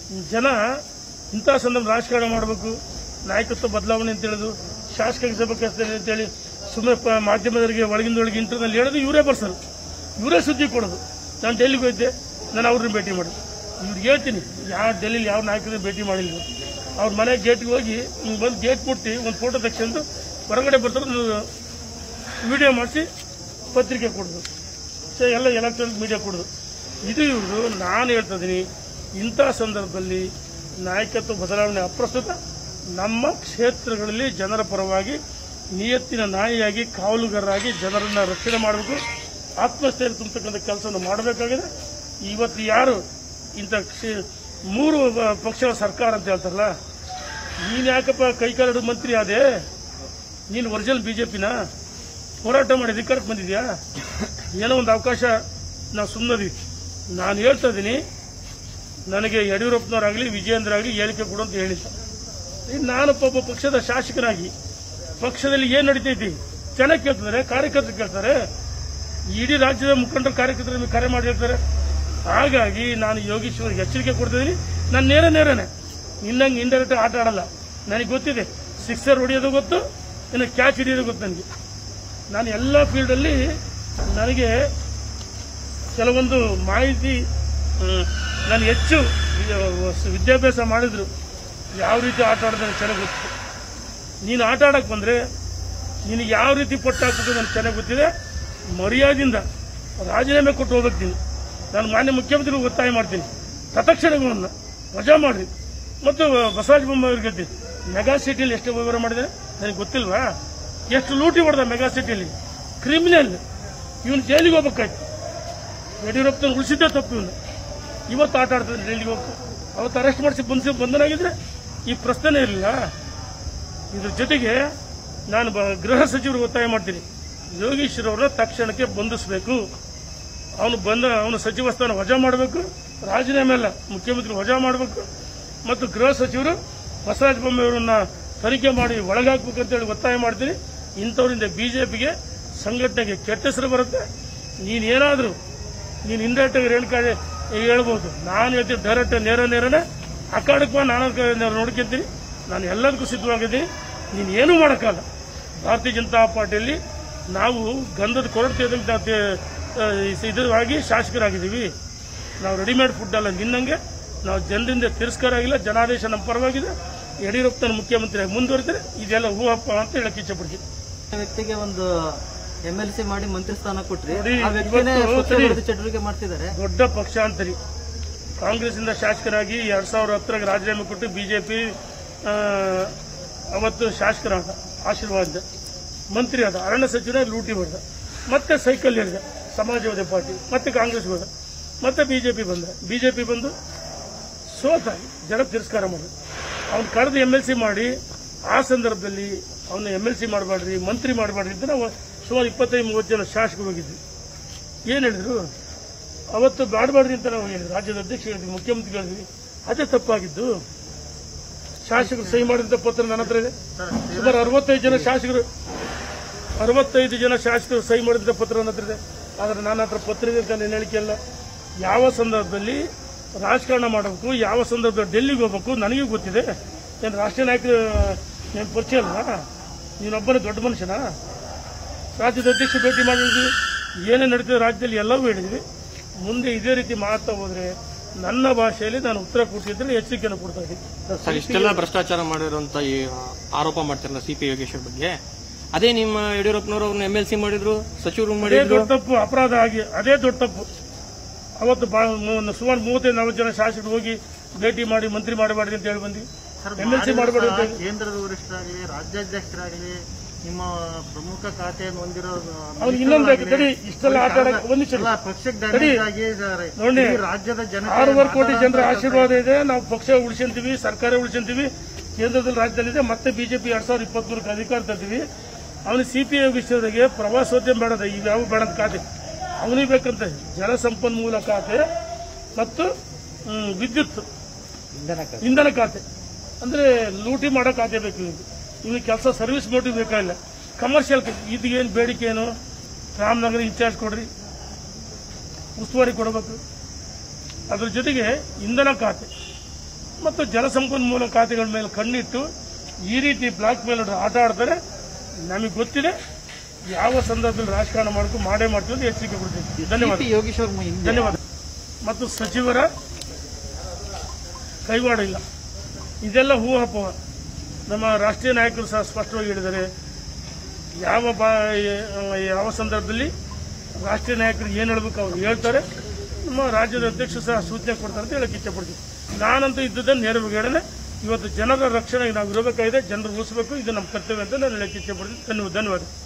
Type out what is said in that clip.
ಜನ ಇಂಥ ಸಂದರ್ಭ ರಾಜಕಾರಣ ಮಾಡಬೇಕು ನಾಯಕತ್ವ ಬದಲಾವಣೆ ಅಂತ ಹೇಳೋದು ಶಾಸಕ ಸಭೆ ಕಳಿಸ್ತಾರೆ ಅಂತೇಳಿ ಸುಮ್ಮನೆ ಪ- ಮಾಧ್ಯಮದವರಿಗೆ ಒಳಗಿಂದ ಒಳಗೆ ಇಂಟರ್ನಲ್ ಹೇಳೋದು ಇವರೇ ಬರ್ಸೋದು ಇವರೇ ಸುದ್ದಿ ಕೊಡೋದು ನಾನು ಡೆಲ್ಲಿಗೆ ಹೋಗಿದ್ದೆ ನಾನು ಅವ್ರನ್ನ ಭೇಟಿ ಮಾಡಿದೆ ಇವ್ರಿಗೆ ಹೇಳ್ತೀನಿ ಯಾವ ಡೆಲ್ಲಿಲಿ ಯಾವ ನಾಯಕರನ್ನ ಭೇಟಿ ಮಾಡಿಲ್ಲ ಅವ್ರ ಮನೆ ಗೇಟ್ಗೆ ಹೋಗಿ ಹಿಂಗೆ ಬಂದು ಗೇಟ್ ಮುಟ್ಟಿ ಒಂದು ಫೋಟೋ ತೆಗೆಸ್ಕೊಂಡು ಹೊರಗಡೆ ಬರ್ತಾರೆ ವಿಡಿಯೋ ಮಾಡಿಸಿ ಪತ್ರಿಕೆ ಕೊಡೋದು ಸೊ ಎಲ್ಲ ಎಲೆಕ್ಟ್ರಾನಿಕ್ ಮೀಡಿಯಾ ಕೊಡೋದು ಇದು ಇವರು ನಾನು ಹೇಳ್ತಾ ಇದ್ದೀನಿ ಇಂಥ ಸಂದರ್ಭದಲ್ಲಿ ನಾಯಕತ್ವ ಬದಲಾವಣೆ ಅಪ್ರಸ್ತುತ ನಮ್ಮ ಕ್ಷೇತ್ರಗಳಲ್ಲಿ ಜನರ ಪರವಾಗಿ ನಿಯತ್ತಿನ ನಾಯಿಯಾಗಿ ಕಾವಲುಗಾರರಾಗಿ ಜನರನ್ನ ರಕ್ಷಣೆ ಮಾಡಬೇಕು ಆತ್ಮಸ್ಥೈರ್ಯ ತುಂಬತಕ್ಕಂಥ ಕೆಲಸವನ್ನು ಮಾಡಬೇಕಾಗಿದೆ ಇವತ್ತು ಯಾರು ಇಂಥ ಕ್ಷೇ- ಮೂರು ಬ- ಪಕ್ಷಗಳ ಸರ್ಕಾರ ಅಂತ ಹೇಳ್ತಾರಲ್ಲ ನೀನು ಯಾಕಪ್ಪ ಕೈಕಾಲು ಮಂತ್ರಿ ಆದೆ ನೀನು ಒರಿಜಿನಲ್ ಬಿಜೆಪಿನ ಹೋರಾಟ ಮಾಡಿ ಅಧಿಕಾರಕ್ಕೆ ಬಂದಿದ್ಯಾ ಏನೋ ಒಂದು ಅವಕಾಶ ನಾವು ಸುಮ್ಮನದಿ ನಾನು ಹೇಳ್ತಾ ಇದ್ದೀನಿ ನನಗೆ ಯಡಿಯೂರಪ್ಪನವರಾಗಲಿ ವಿಜಯೇಂದ್ರ ಆಗಲಿ ಹೇಳಿಕೆ ಕೊಡು ಅಂತ ಹೇಳಿದ್ದ ಈಗ ನಾನೊಬ್ಬ ಒಬ್ಬ ಪಕ್ಷದ ಶಾಸಕನಾಗಿ ಪಕ್ಷದಲ್ಲಿ ಏನು ನಡೀತೈತಿ ಜನ ಕೇಳ್ತಾರೆ ಕಾರ್ಯಕರ್ತರು ಕೇಳ್ತಾರೆ ಇಡೀ ರಾಜ್ಯದ ಮುಖಂಡರು ಕಾರ್ಯಕರ್ತರು ನಿಮಗೆ ಕರೆ ಮಾಡಿ ಹೇಳ್ತಾರೆ ಹಾಗಾಗಿ ನಾನು ಯೋಗೀಶ್ವರ್ಗೆ ಎಚ್ಚರಿಕೆ ಕೊಡ್ತಿದ್ದೀನಿ ನಾನು ನೇರ ನೇರನೇ ಇನ್ನಂಗೆ ಇಂಡೈರೆಕ್ಟ್ ಆಟ ಆಡಲ್ಲ ನನಗೆ ಗೊತ್ತಿದೆ ಸಿಕ್ಸರ್ ಹೊಡೆಯೋದು ಗೊತ್ತು ಇನ್ನು ಕ್ಯಾಚ್ ಹಿಡಿಯೋದು ಗೊತ್ತು ನನಗೆ ನಾನು ಎಲ್ಲ ಫೀಲ್ಡಲ್ಲಿ ನನಗೆ ಕೆಲವೊಂದು ಮಾಹಿತಿ ಹ್ಮ್, ನಾನು ಹೆಚ್ಚು ವಿ- ವಿದ್ಯಾಭ್ಯಾಸ ಮಾಡಿದ್ರು ಯಾವ ರೀತಿ ಆಟ ಆಡೋದು ನನಗೆ ಚೆನ್ನಾಗಿ ಗೊತ್ತು ನೀನು ಆಟ ಆಡಕ್ಕೆ ಬಂದರೆ ನಿನಗೆ ಯಾವ ರೀತಿ ಪಟ್ಟು ಹಾಕ್ಬೇಕು ನನಗೆ ಚೆನ್ನಾಗಿ ಗೊತ್ತಿದೆ ಮರ್ಯಾದೆಯಿಂದ ರಾಜೀನಾಮೆ ಕೊಟ್ಟು ಹೋಗ್ಬೇಕು ನೀನು ನಾನು ಮಾನ್ಯ ಮುಖ್ಯಮಂತ್ರಿಗಳು ಒತ್ತಾಯ ಮಾಡ್ತೀನಿ ತತ್ಕ್ಷಣಗಳನ್ನು ವಜಾ ಮಾಡ್ರಿ ಮತ್ತು ಬಸವರಾಜ ಬೊಮ್ಮಾಯಿಗೆ ಗೆದ್ದಿ ಮೆಗಾ ಸಿಟಿಯಲ್ಲಿ ಎಷ್ಟು ವ್ಯವಹಾರ ಮಾಡಿದೆ ನನಗೆ ಗೊತ್ತಿಲ್ವಾ ಎಷ್ಟು ಲೂಟಿ ಹೊಡೆದ ಮೆಗಾ ಸಿಟಿಯಲ್ಲಿ ಕ್ರಿಮಿನಲ್ ಇವನು ಜೈಲಿಗೆ ಹೋಗ್ಬೇಕಾಯ್ತು ಯಡಿಯೂರಪ್ಪನ ಉಳಿಸಿದ್ದೇ ತಪ್ಪು ಇವನು ಇವತ್ತು ಆಟ ಆಡ್ತಾನೆ ಡೆಲ್ಲಿಗೆ ಹೋಗ್ತು ಅವತ್ತು ಅರೆಸ್ಟ್ ಮಾಡಿಸಿ ಬಂಧಿಸಿ ಬಂಧನಾಗಿದ್ರೆ ಈ ಪ್ರಶ್ನೆ ಇರಲಿಲ್ಲ ಇದ್ರ ಜೊತೆಗೆ ನಾನು ಬ- ಗೃಹ ಸಚಿವರು ಒತ್ತಾಯ ಮಾಡ್ತೀನಿ ಯೋಗೀಶ್ವರ್ ಅವರನ್ನ ತಕ್ಷಣಕ್ಕೆ ಬಂಧಿಸಬೇಕು ಅವನು ಬಂದ ಅವನು ಸಚಿವ ಸ್ಥಾನ ವಜಾ ಮಾಡಬೇಕು ರಾಜೀನಾಮೆ ಅಲ್ಲ ಮುಖ್ಯಮಂತ್ರಿ ವಜಾ ಮಾಡಬೇಕು ಮತ್ತು ಗೃಹ ಸಚಿವರು ಬಸವರಾಜ ಬೊಮ್ಮೆಯವರನ್ನ ತನಿಖೆ ಮಾಡಿ ಒಳಗಾಕ್ಬೇಕು ಅಂತೇಳಿ ಒತ್ತಾಯ ಮಾಡ್ತೀನಿ ಇಂಥವರಿಂದ ಬಿಜೆಪಿಗೆ ಸಂಘಟನೆಗೆ ಕೆಟ್ಟ ಹೆಸರು ಬರುತ್ತೆ ನೀನೇನಾದರೂ ನೀನು ಇಂಡೈರೆಕ್ಟ್ ರೇಣುಕಾ ಹೇಳ್ಬೋದು ನಾನು ಹೇಳ್ತೀನಿ ಡೈರೆಕ್ಟ್ ನೇರ ನೇರನೇ ಅಕಾಡಕ್ಕೆ ನಾನು ಅದಕ್ಕೆ ನೋಡ್ಕೊಂತೀನಿ ನಾನು ಎಲ್ಲದಕ್ಕೂ ಸಿದ್ಧವಾಗಿದ್ದೀನಿ ನೀನು ಏನೂ ಮಾಡೋಕ್ಕಲ್ಲ ಭಾರತೀಯ ಜನತಾ ಪಾರ್ಟಿಯಲ್ಲಿ ನಾವು ಗಂಧದ ಕೊರತೆ ಇದ್ದಂಗೆ ನಾವು ತೆ- ಆ, ಇದರಾಗಿ ಶಾಸಕರಾಗಿದ್ದೀವಿ ನಾವು ರೆಡಿಮೇಡ್ ಫುಡ್ ಅಲ್ಲ ನಿನ್ನಂಗೆ ನಾವು ಜನರಿಂದ ತಿರಸ್ಕಾರ ಆಗಿಲ್ಲ ಜನಾದೇಶ ನಮ್ಮ ಪರವಾಗಿದೆ ಯಡಿಯೂರಪ್ಪನ ಮುಖ್ಯಮಂತ್ರಿಯಾಗಿ ಮುಂದುವರಿತಾರೆ ಇದೆಲ್ಲ ಹೂವಪ್ಪ ಅಂತ ಹೇಳಕ್ ಇಚ್ಛೆಪಡ್ತೀನಿ ವ್ಯಕ್ತಿಗೆ ಒಂದು ಎಂ ಎಲ್ ಸಿ ಮಾಡಿ ಮಂತ್ರಿ ಸ್ಥಾನ ಕೊಟ್ರಿ ನೋಡಿ, ಆ ವ್ಯಕ್ತಿನೇ ಇವತ್ತು ಪಕ್ಷ ಸರಿ. ವಿರೋಧಿ ಚಟುವಟಿಕೆ ಮಾಡ್ತಿದ್ದಾರೆ ದೊಡ್ಡ ಪಕ್ಷಾಂತರಿ ಕಾಂಗ್ರೆಸ್ಸಿಂದ ಶಾಸಕರಾಗಿ ಎರಡ್ ಸಾವಿರ ಹತ್ತರಾಗ ರಾಜೀನಾಮೆ ಕೊಟ್ಟು ಬಿಜೆಪಿ ಅವತ್ತು ಶಾಸಕರಾದ ಆಶೀರ್ವಾದ ಮಂತ್ರಿ ಆದ ಅರಣ್ಯ ಸಚಿವರ ಲೂಟಿ ಹೊಡೆದ ಮತ್ತೆ ಸೈಕಲ್ ಹಿಡಿದ ಸಮಾಜವಾದಿ ಪಾರ್ಟಿ ಮತ್ತೆ ಕಾಂಗ್ರೆಸ್ ಹೋದ ಮತ್ತೆ ಬಿಜೆಪಿ ಬಂದ ಬಿಜೆಪಿ ಬಂದು ಸೋತ ಜನ ತಿರಸ್ಕಾರ ಮಾಡಿದ್ರು ಅವ್ನು ಕರೆದು ಎಮ್ ಎಲ್ ಸಿ ಮಾಡಿ ಆ ಸಂದರ್ಭದಲ್ಲಿ ಅವನ್ನ ಎಮ್ ಎಲ್ ಸಿ ಮಾಡಬೇಡ್ರಿ ಮಂತ್ರಿ ಮಾಡಬೇಡ್ರಿ ಅಂತ ನಾವು ಸುಮಾರು ಇಪ್ಪತ್ತೈದು ಮೂವತ್ತು ಜನ ಶಾಸಕರು ಹೋಗಿದ್ವಿ ಏನು ಹೇಳಿದ್ರು ಅವತ್ತು ಮಾಡಬೇಡ್ರಿ ಅಂತ ನಾವು ಹೇಳಿದ್ವಿ ರಾಜ್ಯದ ಅಧ್ಯಕ್ಷ ಹೇಳಿದ್ವಿ ಮುಖ್ಯಮಂತ್ರಿ ಹೇಳಿದ್ವಿ ಅದೇ ತಪ್ಪಾಗಿದ್ದು ಶಾಸಕರು ಸಹಿ ಮಾಡಿದಂಥ ಪತ್ರ ನನ್ನ ಹತ್ರ ಇದೆ ಸುಮಾರು ಅರವತ್ತೈದು ಜನ ಶಾಸಕರು ಅರವತ್ತೈದು ಜನ ಶಾಸಕರು ಸಹಿ ಮಾಡಿದಂಥ ಪತ್ರ ನನ್ನ ಹತ್ರ ಇದೆ ಆದರೆ ನನ್ನ ಹತ್ರ ಪತ್ರ ಇದೆ ಅಂತ ನಾನು ಹೇಳಿಕೆ ಅಲ್ಲ ಯಾವ ಸಂದರ್ಭದಲ್ಲಿ ರಾಜಕಾರಣ ಮಾಡಬೇಕು ಯಾವ ಸಂದರ್ಭದಲ್ಲಿ ಡೆಲ್ಲಿಗೆ ಹೋಗ್ಬೇಕು ನನಗೂ ಗೊತ್ತಿದೆ ಏನು ರಾಷ್ಟ್ರೀಯ ನಾಯಕರು ಏನು ಪರಿಚಯ ಅಲ್ಲ ನೀನೊಬ್ಬನೇ ದೊಡ್ಡ ಮನುಷ್ಯನ ರಾಜ್ಯದ ಅಧ್ಯಕ್ಷ ಭೇಟಿ ಮಾಡಿದ್ವಿ ಏನೇ ನಡೀತಿದೆ ರಾಜ್ಯದಲ್ಲಿ ಎಲ್ಲವೂ ಹೇಳಿದ್ವಿ ಮುಂದೆ ಇದೇ ರೀತಿ ಮಾಡ್ತಾ ಹೋದ್ರೆ ನನ್ನ ಭಾಷೆಯಲ್ಲಿ ನಾನು ಉತ್ತರ ಕೊಟ್ಟಿದ್ರೆ ಎಚ್ಚರಿಕೆಯನ್ನು ಕೊಡ್ತಾ ಇದ್ದೀನಿ ಸರ್ ಇಷ್ಟೆಲ್ಲ ಭ್ರಷ್ಟಾಚಾರ ಮಾಡಿರುವಂತ ಈ ಆರೋಪ ಮಾಡ್ತಾರಲ್ಲ ಸಿ ಪಿ ಯೋಗೇಶ್ವರ್ ಬಗ್ಗೆ ಅದೇ ನಿಮ್ಮ ಯಡಿಯೂರಪ್ಪನವರು ಅವ್ರನ್ನ ಎಂ ಎಲ್ ಸಿ ಮಾಡಿದ್ರು ಸಚಿವರು ಅದೇ ಮಾಡಿದ್ರು ದೊಡ್ಡ ತಪ್ಪು ಅಪರಾಧ ಆಗಿ ಅದೇ ದೊಡ್ಡ ತಪ್ಪು ಅವತ್ತು ಬಾ- ಮು- ಸುಮಾರು ಮೂವತ್ತೈದು ನಲವತ್ತು ಜನ ಶಾಸಕರು ಹೋಗಿ ಭೇಟಿ ಮಾಡಿ ಮಂತ್ರಿ ಮಾಡಬೇಡ್ರಿ ಅಂತ ಹೇಳಿ ಬಂದ್ವಿ ಎಂ ಎಲ್ ಸಿ ಮಾಡಬೇಡ್ರಿ ಅಂತ ಹೇಳಿ ಕೇಂದ್ರದ ವರಿಷ್ಠರಾಗಲಿ ರಾಜ್ಯಾಧ್ಯಕ್ಷರಾಗಲಿ ನಿಮ್ಮ ಪ್ರಮುಖ ಖಾತೆಯನ್ನು ಹೊಂದಿರೋ ಅವ್ನಿಗೆ ಇನ್ನೊಂದು ಬೇಕು ತಡಿ ಇಷ್ಟೆಲ್ಲ ಆಟ ಆಡಕ್ಕೆ ಒಂದು ನಿಮಿಷ ಎಲ್ಲ ಪಕ್ಷಕ್ಕೆ ತಡಿ. ಡೈರೆಕ್ಟ್ ಆಗಿ ಇದ್ದಾರೆ. ನೋಡಿ ಇಡೀ ರಾಜ್ಯದ ಜನತೆ ಆರೂವರೆ ಕೋಟಿ ಜನರ ಮಾತಾಡೋ ಆಶೀರ್ವಾದ ಇದೆ ನಾವು ಪಕ್ಷ ಉಳಿಸ್ಕೊಂತೀವಿ ಸರ್ಕಾರ ಉಳಿಸ್ಕೊಂತೀವಿ ಕೇಂದ್ರದಲ್ಲಿ ರಾಜ್ಯದಲ್ಲಿದೆ ಮತ್ತೆ ಬಿಜೆಪಿ ಎರಡ್ ಸಾವಿರದ ಇಪ್ಪತ್ಮೂರಕ್ಕೆ ಅಧಿಕಾರ ತರ್ತೀವಿ ಅವನಿಗೆ ಸಿಪಿಐ ವಿಷಯದಾಗೆ ಪ್ರವಾಸೋದ್ಯಮ ಬೇಡದ ಇವ್ಯಾವ ಬೇಡದ ಖಾತೆ ಅವನಿಗೆ ಬೇಕಂತ ಜಲಸಂಪನ್ಮೂಲ ಖಾತೆ ಮತ್ತು ಹ್ಮ್, ವಿದ್ಯುತ್ ಇಂಧನ ಖಾತೆ ಅಂದ್ರೆ ಲೂಟಿ ಮಾಡೋ ಖಾತೆ ಬೇಕು ಇವ್ರಿಗೆ ಇವ್ರಿಗೆ ಕೆಲಸ ಸರ್ವಿಸ್ ಮೋಟಿವ್ ಬೇಕಾಗಿಲ್ಲ ಕಮರ್ಷಿಯಲ್ ಇದು ಏನು ಬೇಡಿಕೆ ಏನು ರಾಮನಗರ ಇನ್ಚಾರ್ಜ್ ಕೊಡ್ರಿ ಉಸ್ತುವಾರಿ ಕೊಡಬೇಕು ಅದ್ರ ಜೊತೆಗೆ ಇಂಧನ ಖಾತೆ ಮತ್ತು ಜಲಸಂಪನ್ಮೂಲ ಖಾತೆಗಳ ಮೇಲೆ ಕಣ್ಣಿಟ್ಟು ಈ ರೀತಿ ಬ್ಲಾಕ್ ಮೇಲ್ ಆಟ ಆಡ್ತಾರೆ ನಮಗೆ ಗೊತ್ತಿದೆ ಯಾವ ಸಂದರ್ಭದಲ್ಲಿ ರಾಜಕಾರಣ ಮಾಡ್ಕೊಂಡು ಮಾಡೇ ಮಾಡ್ತೀವಿ ಅಂತ ಎಚ್ಚರಿಕೆ ಕೊಡ್ತೀವಿ ಧನ್ಯವಾದ ಸಿ ಯೋಗೇಶ್ ಅವ್ರ ಹಿಂದೆ ಧನ್ಯವಾದ ಮತ್ತು ಸಚಿವರ ಕೈವಾಡ ಇಲ್ಲ ಇದೆಲ್ಲ ಹೂಹಾಪೋಹ ನಮ್ಮ ರಾಷ್ಟ್ರೀಯ ನಾಯಕರು ಸಹ ಸ್ಪಷ್ಟವಾಗಿ ಹೇಳಿದ್ದಾರೆ ಯಾವ ಬಾ ಯಾವ ಸಂದರ್ಭದಲ್ಲಿ ರಾಷ್ಟ್ರೀಯ ನಾಯಕರು ಏನು ಹೇಳ್ಬೇಕು ಅವ್ರು ಹೇಳ್ತಾರೆ ನಮ್ಮ ರಾಜ್ಯದ ಅಧ್ಯಕ್ಷರು ಸಹ ಸೂಚನೆ ಕೊಡ್ತಾರೆ ಅಂತ ಹೇಳಕ್ಕೆ ಇಷ್ಟಪಡ್ತೀವಿ ನಾನಂತೂ ಇದ್ದದ್ದನ್ನು ನೇರವಾಗಿ ಹೇಳನೆ ಇವತ್ತು ಜನರ ರಕ್ಷಣೆಗೆ ನಾವು ಇರಬೇಕಾಗಿದೆ ಜನರು ಉಳಿಸಬೇಕು ಇದು ನಮ್ಮ ಕರ್ತವ್ಯ ಅಂತ ನಾನು ಹೇಳಕ್ಕೆ ಇಷ್ಟಪಡ್ತೀನಿ ಧನ್ಯವಾದ ಧನ್ಯವಾದ